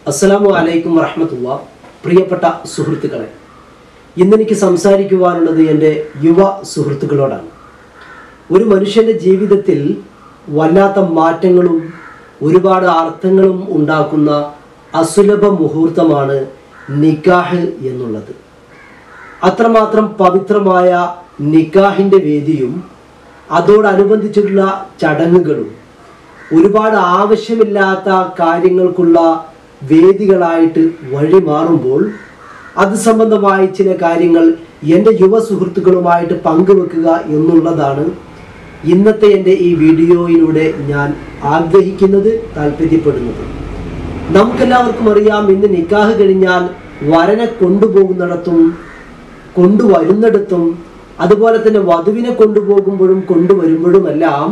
അസ്സലാമു അലൈക്കും വറഹമത്തുള്ള പ്രിയപ്പെട്ട സുഹൃത്തുക്കളെ ഇന്നെനിക്ക് സംസാരിക്കുവാനുള്ളത് എൻ്റെ യുവ സുഹൃത്തുക്കളോടാണ് ഒരു മനുഷ്യൻ്റെ ജീവിതത്തിൽ വല്ലാത്ത മാറ്റങ്ങളും ഒരുപാട് അർത്ഥങ്ങളും ഉണ്ടാക്കുന്ന അസുലഭ മുഹൂർത്തമാണ് നിക്കാഹ് എന്നുള്ളത് അത്രമാത്രം പവിത്രമായ നിക്കാഹിൻ്റെ വേദിയും അതോടനുബന്ധിച്ചിട്ടുള്ള ചടങ്ങുകളും ഒരുപാട് ആവശ്യമില്ലാത്ത കാര്യങ്ങൾക്കുള്ള വേദികളായിട്ട് വഴിമാറുമ്പോൾ അത് സംബന്ധമായി ചില കാര്യങ്ങൾ എൻ്റെ യുവ സുഹൃത്തുക്കളുമായിട്ട് പങ്കുവെക്കുക എന്നുള്ളതാണ് ഇന്നത്തെ എൻ്റെ ഈ വീഡിയോയിലൂടെ ഞാൻ ആഗ്രഹിക്കുന്നത് താല്പര്യപ്പെടുന്നത് നമുക്കെല്ലാവർക്കും അറിയാം ഇന്ന് നിക്കാഹ് കഴിഞ്ഞാൽ വരനെ കൊണ്ടുപോകുന്നിടത്തും കൊണ്ടുവരുന്നിടത്തും അതുപോലെ തന്നെ വധുവിനെ കൊണ്ടുപോകുമ്പോഴും കൊണ്ടുവരുമ്പോഴുമെല്ലാം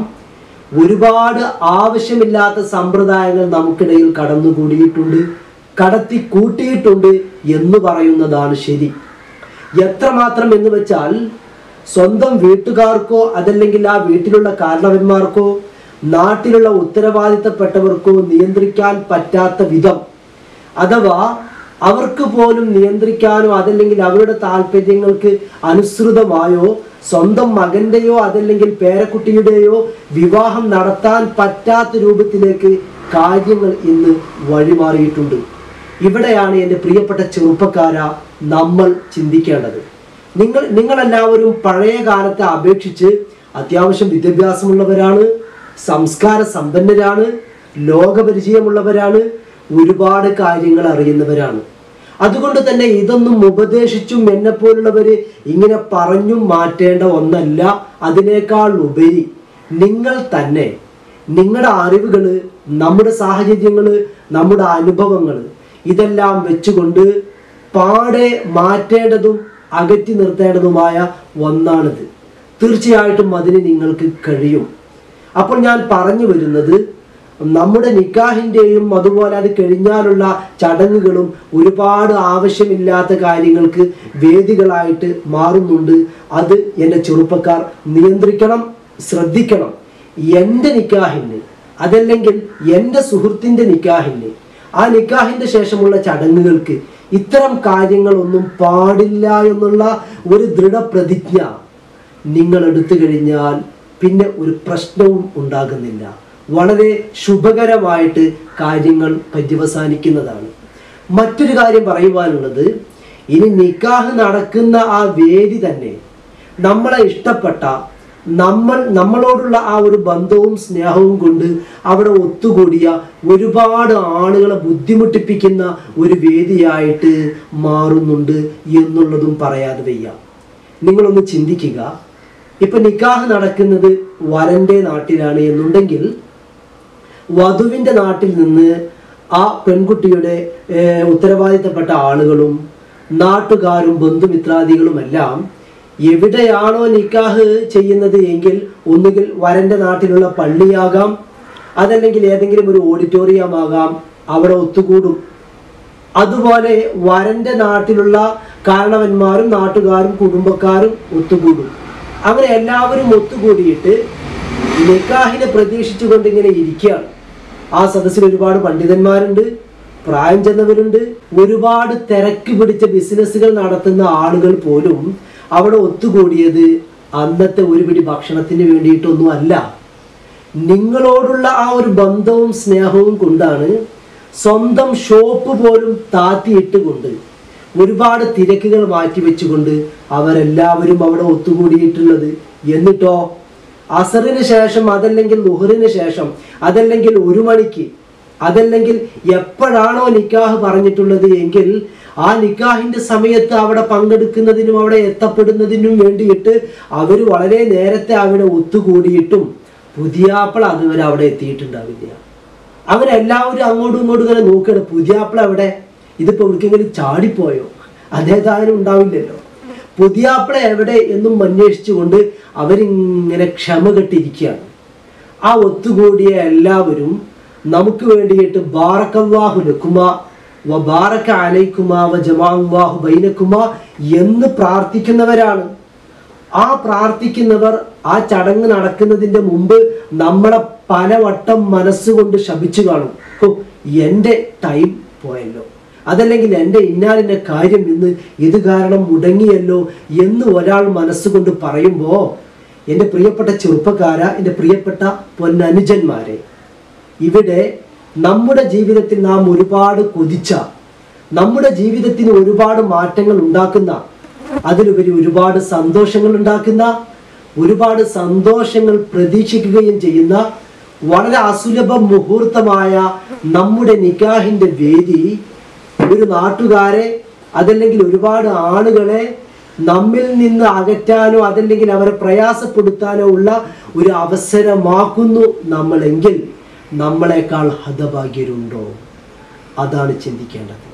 ഒരുപാട് ആവശ്യമില്ലാത്ത സമ്പ്രദായങ്ങൾ നമുക്കിടയിൽ കടന്നുകൂടിയിട്ടുണ്ട് കടത്തി കൂട്ടിയിട്ടുണ്ട് എന്ന് പറയുന്നതാണ് ശരി എത്രമാത്രം എന്ന് വെച്ചാൽ സ്വന്തം വീട്ടുകാർക്കോ അതല്ലെങ്കിൽ ആ വീട്ടിലുള്ള കാരണവന്മാർക്കോ നാട്ടിലുള്ള ഉത്തരവാദിത്തപ്പെട്ടവർക്കോ നിയന്ത്രിക്കാൻ പറ്റാത്ത വിധം അഥവാ അവർക്ക് പോലും നിയന്ത്രിക്കാനോ അതല്ലെങ്കിൽ അവരുടെ താല്പര്യങ്ങൾക്ക് അനുസൃതമായോ സ്വന്തം മകന്റെയോ അതല്ലെങ്കിൽ പേരക്കുട്ടിയുടെയോ വിവാഹം നടത്താൻ പറ്റാത്ത രൂപത്തിലേക്ക് കാര്യങ്ങൾ ഇന്ന് വഴിമാറിയിട്ടുണ്ട് ഇവിടെയാണ് എൻ്റെ പ്രിയപ്പെട്ട ചെറുപ്പക്കാര നമ്മൾ ചിന്തിക്കേണ്ടത് നിങ്ങൾ നിങ്ങളെല്ലാവരും പഴയ കാലത്തെ അപേക്ഷിച്ച് അത്യാവശ്യം വിദ്യാഭ്യാസമുള്ളവരാണ് സംസ്കാര സമ്പന്നരാണ് ലോകപരിചയമുള്ളവരാണ് ഒരുപാട് കാര്യങ്ങൾ അറിയുന്നവരാണ് അതുകൊണ്ട് തന്നെ ഇതൊന്നും ഉപദേശിച്ചും എന്നെ പോലുള്ളവര് ഇങ്ങനെ പറഞ്ഞും മാറ്റേണ്ട ഒന്നല്ല അതിനേക്കാൾ ഉപരി നിങ്ങൾ തന്നെ നിങ്ങളുടെ അറിവുകൾ നമ്മുടെ സാഹചര്യങ്ങൾ നമ്മുടെ അനുഭവങ്ങൾ ഇതെല്ലാം വെച്ചുകൊണ്ട് പാടെ മാറ്റേണ്ടതും അകറ്റി നിർത്തേണ്ടതുമായ ഒന്നാണിത് തീർച്ചയായിട്ടും അതിന് നിങ്ങൾക്ക് കഴിയും അപ്പോൾ ഞാൻ പറഞ്ഞു വരുന്നത് നമ്മുടെ നിക്കാഹിൻ്റെയും അതുപോലെ അത് കഴിഞ്ഞാലുള്ള ചടങ്ങുകളും ഒരുപാട് ആവശ്യമില്ലാത്ത കാര്യങ്ങൾക്ക് വേദികളായിട്ട് മാറുന്നുണ്ട് അത് എൻ്റെ ചെറുപ്പക്കാർ നിയന്ത്രിക്കണം ശ്രദ്ധിക്കണം എൻ്റെ നിക്കാഹിന് അതല്ലെങ്കിൽ എൻ്റെ സുഹൃത്തിൻ്റെ നിക്കാഹിന് ആ നിക്കാഹിൻ്റെ ശേഷമുള്ള ചടങ്ങുകൾക്ക് ഇത്തരം കാര്യങ്ങളൊന്നും പാടില്ല എന്നുള്ള ഒരു ദൃഢപ്രതിജ്ഞ നിങ്ങൾ എടുത്തു കഴിഞ്ഞാൽ പിന്നെ ഒരു പ്രശ്നവും ഉണ്ടാകുന്നില്ല വളരെ ശുഭകരമായിട്ട് കാര്യങ്ങൾ പര്യവസാനിക്കുന്നതാണ് മറ്റൊരു കാര്യം പറയുവാനുള്ളത് ഇനി നിക്കാഹ് നടക്കുന്ന ആ വേദി തന്നെ നമ്മളെ ഇഷ്ടപ്പെട്ട നമ്മൾ നമ്മളോടുള്ള ആ ഒരു ബന്ധവും സ്നേഹവും കൊണ്ട് അവിടെ ഒത്തുകൂടിയ ഒരുപാട് ആളുകളെ ബുദ്ധിമുട്ടിപ്പിക്കുന്ന ഒരു വേദിയായിട്ട് മാറുന്നുണ്ട് എന്നുള്ളതും പറയാതെ വയ്യ നിങ്ങളൊന്ന് ചിന്തിക്കുക ഇപ്പൊ നിക്കാഹ് നടക്കുന്നത് വരന്റെ നാട്ടിലാണ് എന്നുണ്ടെങ്കിൽ വധുവിന്റെ നാട്ടിൽ നിന്ന് ആ പെൺകുട്ടിയുടെ ഏർ, ഉത്തരവാദിത്തപ്പെട്ട ആളുകളും നാട്ടുകാരും ബന്ധുമിത്രാദികളുമെല്ലാം എവിടെയാണോ നിക്കാഹ് ചെയ്യുന്നത് എങ്കിൽ ഒന്നുകിൽ വരന്റെ നാട്ടിലുള്ള പള്ളിയാകാം അതല്ലെങ്കിൽ ഏതെങ്കിലും ഒരു ഓഡിറ്റോറിയം ആകാം അവിടെ ഒത്തുകൂടും അതുപോലെ വരന്റെ നാട്ടിലുള്ള കാരണവന്മാരും നാട്ടുകാരും കുടുംബക്കാരും ഒത്തുകൂടും അങ്ങനെ എല്ലാവരും ഒത്തുകൂടിയിട്ട് നിക്കാഹിനെ പ്രതീക്ഷിച്ചുകൊണ്ട് ഇങ്ങനെ ഇരിക്കുകയാണ് ആ സദസ്സിൽ ഒരുപാട് പണ്ഡിതന്മാരുണ്ട് പ്രായം ചെന്നവരുണ്ട് ഒരുപാട് തിരക്ക് പിടിച്ച ബിസിനസ്സുകൾ നടത്തുന്ന ആളുകൾ പോലും അവിടെ ഒത്തുകൂടിയത് അന്നത്തെ ഒരു പിടി ഭക്ഷണത്തിന് വേണ്ടിയിട്ടൊന്നും അല്ല നിങ്ങളോടുള്ള ആ ഒരു ബന്ധവും സ്നേഹവും കൊണ്ടാണ് സ്വന്തം ഷോപ്പ് പോലും താത്തിയിട്ടുകൊണ്ട് ഒരുപാട് തിരക്കുകൾ മാറ്റി വെച്ചുകൊണ്ട് അവരെല്ലാവരും അവിടെ ഒത്തുകൂടിയിട്ടുള്ളത് എന്നിട്ടോ അസറിന് ശേഷം അതല്ലെങ്കിൽ ലുഹറിന് ശേഷം അതല്ലെങ്കിൽ ഒരു മണിക്ക് അതല്ലെങ്കിൽ എപ്പോഴാണോ നിക്കാഹ് പറഞ്ഞിട്ടുള്ളത് എങ്കിൽ ആ നിക്കാഹിന്റെ സമയത്ത് അവിടെ പങ്കെടുക്കുന്നതിനും അവിടെ എത്തപ്പെടുന്നതിനും വേണ്ടിയിട്ട് അവർ വളരെ നേരത്തെ അവിടെ ഒത്തുകൂടിയിട്ടും പുതിയാപ്പിള അതുവരെ അവിടെ എത്തിയിട്ടുണ്ടാവില്ല അങ്ങനെ എല്ലാവരും അങ്ങോട്ടും ഇങ്ങോട്ടും ഇങ്ങനെ നോക്കുകയാണ് പുതിയാപ്പിള അവിടെ ഇതിപ്പോ എവിടേക്കെങ്കിലും ചാടിപ്പോയോ അതേതായാലും ഉണ്ടാവില്ലല്ലോ പുതിയാപ്പിള എവിടെ എന്നും അന്വേഷിച്ചുകൊണ്ട് അവരിങ്ങനെ ക്ഷമ കെട്ടിരിക്കുകയാണ് ആ ഒത്തുകൂടിയ എല്ലാവരും നമുക്ക് വേണ്ടിയിട്ട് ബാറക്കല്ലാഹു ലക്കുമ വ ബാറക്ക അലൈക്കുമ വ ജമാഅല്ലാഹു ബൈനക്കുമ എന്ന് പ്രാർത്ഥിക്കുന്നവരാണ് ആ പ്രാർത്ഥിക്കുന്നവർ ആ ചടങ്ങ് നടക്കുന്നതിന്റെ മുമ്പ് നമ്മളെ പലവട്ടം മനസ്സുകൊണ്ട് ശപിച്ചു കാണും ഓ എൻ്റെ ടൈം പോയല്ലോ അതല്ലെങ്കിൽ എൻ്റെ ഇന്നാലിൻ്റെ കാര്യം ഇന്ന് ഇത് കാരണം മുടങ്ങിയല്ലോ എന്ന് ഒരാൾ മനസ്സുകൊണ്ട് പറയുമ്പോൾ എൻ്റെ പ്രിയപ്പെട്ട ചെറുപ്പക്കാര എൻ്റെ പ്രിയപ്പെട്ട പൊന്നനുജന്മാരെ ഇവിടെ നമ്മുടെ ജീവിതത്തിൽ നാം ഒരുപാട് കൊതിച്ച നമ്മുടെ ജീവിതത്തിന് ഒരുപാട് മാറ്റങ്ങൾ ഉണ്ടാക്കുന്ന അതിലുപരി ഒരുപാട് സന്തോഷങ്ങൾ ഉണ്ടാക്കുന്ന ഒരുപാട് സന്തോഷങ്ങൾ പ്രതീക്ഷിക്കുകയും ചെയ്യുന്ന വളരെ അസുലഭ മുഹൂർത്തമായ നമ്മുടെ നിക്കാഹിന്റെ വേദി ഒരു നാട്ടുകാരെ അതല്ലെങ്കിൽ ഒരുപാട് ആളുകളെ നമ്മിൽ നിന്ന് അകറ്റാനോ അതല്ലെങ്കിൽ അവരെ പ്രയാസപ്പെടുത്താനോ ഉള്ള ഒരു അവസരമാക്കുന്നു നമ്മളെങ്കിൽ നമ്മളെക്കാൾ ഹതഭാഗ്യരുണ്ടോ അതാണ് ചിന്തിക്കേണ്ടത്